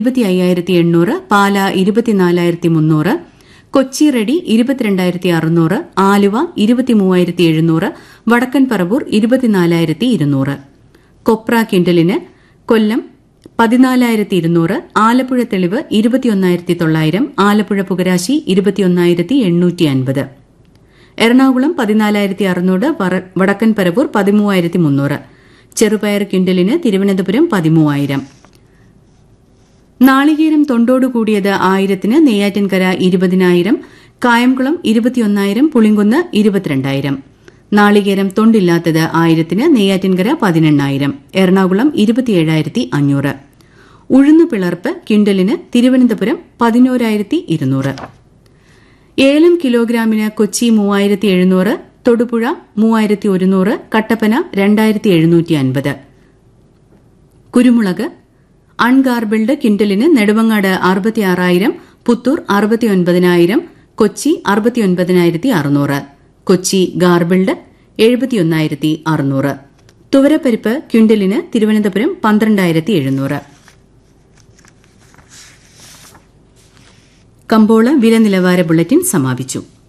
ഇരുപത്തി അയ്യായിരത്തി എണ്ണൂറ് പാല ഇരുപത്തിനാലായിരത്തി മുന്നൂറ് കൊച്ചി റെഡി ഇരുപത്തിരണ്ടായിരത്തി അറുന്നൂറ് ആലുവ ഇരുപത്തിമൂവായിരത്തി എഴുന്നൂറ് വടക്കൻ പറവൂർ ഇരുപത്തിനാലായിരത്തി ഇരുന്നൂറ് കൊപ്ര കിൻഡലിന് കൊല്ലം പതിനാലായിരത്തി ഇരുന്നൂറ് ആലപ്പുഴ തെളിവ് ഇരുപത്തിയൊന്നായിരത്തി തൊള്ളായിരം ആലപ്പുഴ പുകരാശി ഇരുപത്തിയൊന്നായിരത്തി എണ്ണൂറ്റി അൻപത് എറണാകുളം പതിനാലായിരത്തി അറുന്നൂറ് വടക്കൻ പരവൂർ പതിമൂവായിരത്തി മുന്നൂറ് ചെറുപയർ കിൻഡലിന് തിരുവനന്തപുരം പതിമൂവായിരം നാളികേരം തൊണ്ടോടു കൂടിയത് ആയിരത്തിന് നെയ്യാറ്റിൻകര ഇരുപതിനായിരം കായംകുളം ഇരുപത്തിയൊന്നായിരം പുളിങ്കുന്ന് ഇരുപത്തിരണ്ടായിരം നാളികേരം തൊണ്ടില്ലാത്തത് ആയിരത്തിന് നെയ്യാറ്റിൻകര പതിനെണ്ണായിരം എറണാകുളം ഇരുപത്തിയേഴായിരത്തി അഞ്ഞൂറ് ഉഴുന്നു പിളർപ്പ് കിൻഡലിന് തിരുവനന്തപുരം പതിനോരായിരത്തി ഇരുന്നൂറ് ഏലം കിലോഗ്രാമിന് കൊച്ചി മൂവായിരത്തി എഴുന്നൂറ് തൊടുപുഴ മൂവായിരത്തി ഒരുന്നൂറ് കട്ടപ്പന രണ്ടായിരത്തി എഴുന്നൂറ്റി അൻപത് കുരുമുളക് അൺഗാർബിൾഡ് കിൻഡലിന് നെടുമങ്ങാട് അറുപത്തിയാറായിരം പുത്തൂർ അറുപത്തിയൊൻപതിനായിരം കൊച്ചി അറുപത്തിയൊൻപതിനായിരത്തി അറുന്നൂറ് കൊച്ചി ഗാർബിൾഡ് എഴുപത്തിയൊന്നായിരത്തി അറുന്നൂറ് തുവരപ്പരിപ്പ് ക്വിന്റലിന് തിരുവനന്തപുരം പന്ത്രണ്ടായിരത്തി എഴുന്നൂറ് കമ്പോള വില നിലവാര ബുള്ളറ്റിൻ സമാപിച്ചു